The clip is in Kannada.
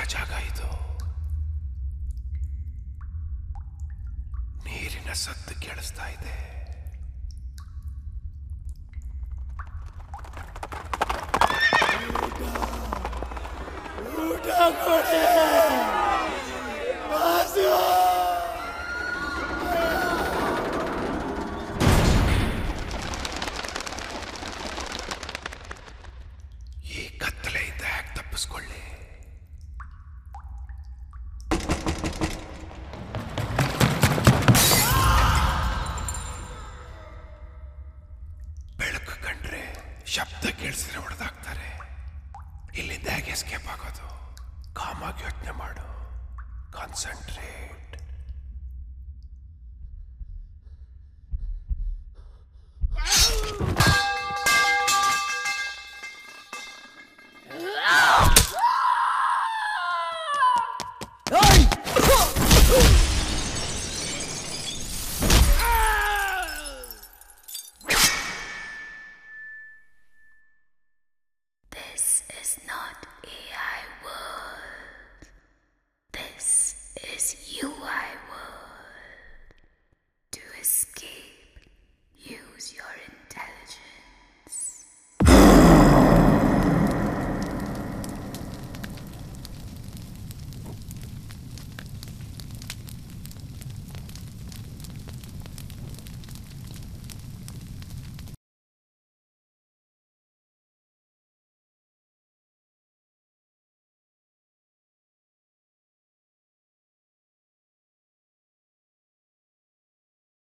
ಜಾಗ ಇದು ನೀರಿನ ಸದ್ದು ಕೇಳಿಸ್ತಾ ಇದೆ ಈ ಕತ್ತಲೆಯಿಂದ ಯಾಕೆ ತಪ್ಪಿಸ್ಕೊಳ್ಳಿ ಬೆಳಕು ಕಂಡ್ರೆ ಶಬ್ದ ಕೇಳಿಸಿದ್ರೆ ಹೊಡೆದಾಕ್ತಾರೆ ಇಲ್ಲಿಂದ ಹೇಗೆ ಎಸ್ಕೇಪ್ ಆಗೋದು ಕಾಮಾಗಿ ಯೋಚನೆ ಮಾಡು concentrate This is not AI world. This is UI world. To escape, use your